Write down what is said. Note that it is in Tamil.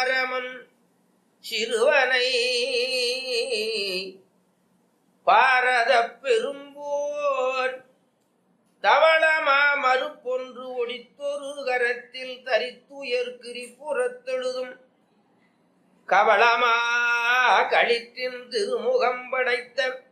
பரமன் சிறுவனை பாரத பெரும்போர் தவளமா மறுப்பொன்று ஒடித்தொரு கரத்தில் தரித்துயர் கிரிபுறத்தெழுதும் கவளமா களிற்றின் திருமுகம் படைத்த